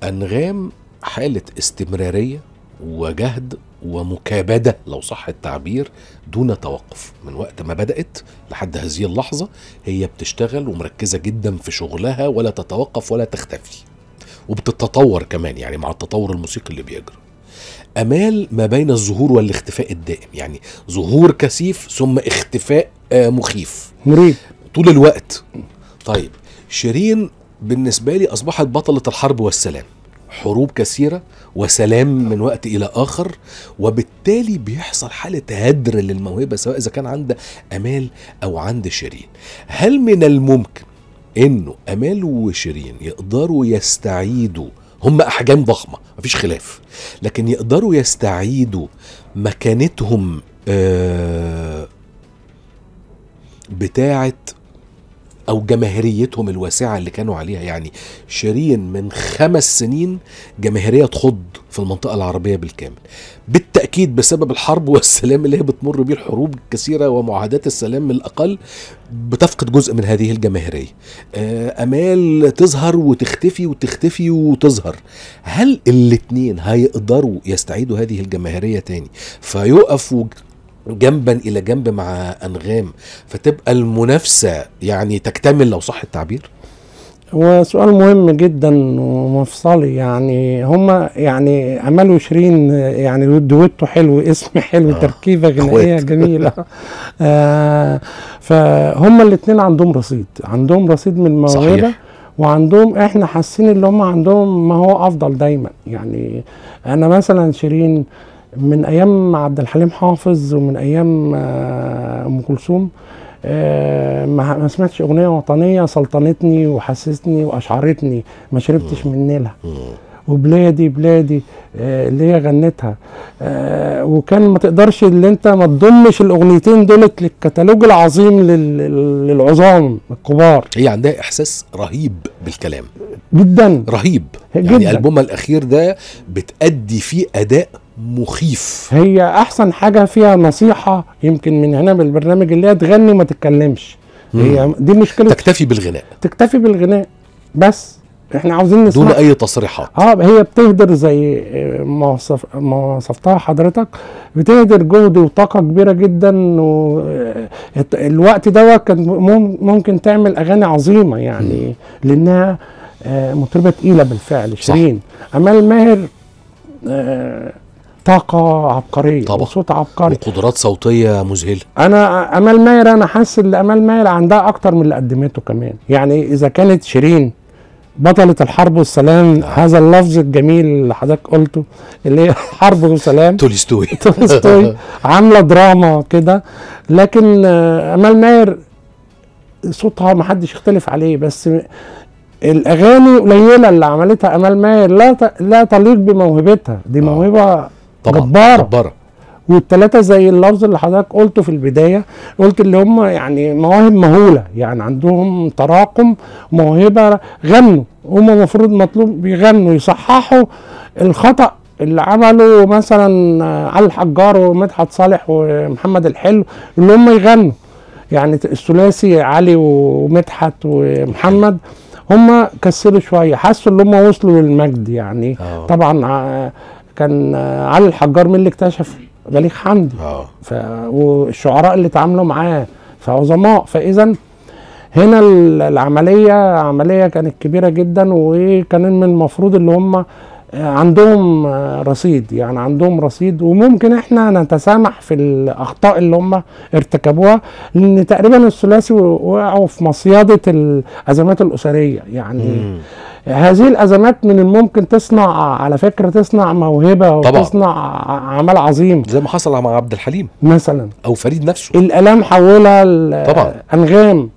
انغام حاله استمراريه وجهد ومكابده لو صح التعبير دون توقف من وقت ما بدات لحد هذه اللحظه هي بتشتغل ومركزه جدا في شغلها ولا تتوقف ولا تختفي وبتتطور كمان يعني مع التطور الموسيقي اللي بيجري امال ما بين الظهور والاختفاء الدائم يعني ظهور كثيف ثم اختفاء آه، مخيف مريب طول الوقت طيب شيرين بالنسبه لي اصبحت بطله الحرب والسلام حروب كثيره وسلام من وقت الى اخر وبالتالي بيحصل حاله هدر للموهبه سواء اذا كان عند امال او عند شيرين هل من الممكن انه امال وشيرين يقدروا يستعيدوا هم احجام ضخمه مفيش خلاف لكن يقدروا يستعيدوا مكانتهم آه بتاعه او جماهيريتهم الواسعه اللي كانوا عليها يعني شيرين من خمس سنين جماهيريه تخض في المنطقه العربيه بالكامل بالتاكيد بسبب الحرب والسلام اللي هي بتمر بيه الحروب الكثيره ومعاهدات السلام من الاقل بتفقد جزء من هذه الجماهيريه آه، امال تظهر وتختفي وتختفي وتظهر هل الاتنين هيقدروا يستعيدوا هذه الجماهيريه تاني فيقفوا جنبا الى جنب مع انغام فتبقى المنافسه يعني تكتمل لو صح التعبير هو سؤال مهم جدا ومفصلي يعني هما يعني امال وشيرين يعني دويتو حلو اسم حلو آه، تركيبه غنائيه إخوات. جميله آه فهما الاثنين عندهم رصيد عندهم رصيد من الموهبه صحيح. وعندهم احنا حاسين ان هم عندهم ما هو افضل دايما يعني انا مثلا شيرين من ايام عبد الحليم حافظ ومن ايام آه، ام كلثوم آه، ما ما سمعتش اغنيه وطنيه سلطنتني وحسستني واشعرتني ما شربتش من نيلها وبلادي بلادي آه، اللي هي غنتها آه، وكان ما تقدرش اللي انت ما تضمش الاغنيتين دولت للكتالوج العظيم لل- للعظام الكبار هي عندها احساس رهيب بالكلام جدا رهيب يعني جداً. البومها الاخير ده بتأدي فيه اداء مخيف هي احسن حاجه فيها نصيحه يمكن من هنا بالبرنامج اللي هي تغني وما تتكلمش هي دي مشكله تكتفي بالغناء تكتفي بالغناء بس احنا عاوزين دون نسمع اي تصريحات اه هي بتهدر زي آه، ما وصف ما وصفتها حضرتك بتهدر جهد وطاقه كبيره جدا والوقت ده كان مم- ممكن تعمل اغاني عظيمه يعني لانها آه، مطربه تقيله بالفعل شيرين امال ماهر آه، طاقه عبقريه طبعا. وصوت عبقري وقدرات صوتيه مذهله انا امال ماهر انا حاسس ان امال ماهر عندها اكتر من اللي قدمته كمان يعني اذا كانت شيرين بطلة الحرب والسلام هذا اللفظ الجميل اللي حضرتك قلته اللي هي حرب وسلام تولستوي تولستوي عامله دراما كده لكن آه، امال ماهر صوتها ما حدش يختلف عليه بس الاغاني قليله اللي عملتها امال ماهر لا ت- لا تليق بموهبتها دي موهبه طبعا جباره جباره والتلاتة زي اللفظ اللي حضرتك قلته في البداية قلت اللي هم يعني مواهب مهولة يعني عندهم تراكم موهبة غنوا هم المفروض مطلوب بيغنوا يصححوا الخطأ اللي عمله مثلا علي الحجار ومدحت صالح ومحمد الحلو اللي هم يغنوا يعني الثلاثي علي ومدحت ومحمد هم كسلوا شويه حسوا ان هم وصلوا للمجد يعني آه. طبعا ع- كان علي الحجار مين اللي اكتشف بليغ حمدي اه ف... والشعراء اللي اتعاملوا معاه فعظماء فاذا هنا ال- العمليه عمليه كانت كبيره جدا وكان من المفروض اللي هم عندهم رصيد يعني عندهم رصيد وممكن احنا نتسامح في الاخطاء اللي هم ارتكبوها لان تقريبا الثلاثي وقعوا في مصيده الازمات الاسريه يعني مم. هذه الازمات من الممكن تصنع على فكره تصنع موهبه طبعا. وتصنع ع- اعمال عظيم زي ما حصل مع عبد الحليم مثلا او فريد نفسه الالام حولها ل- طبعا. انغام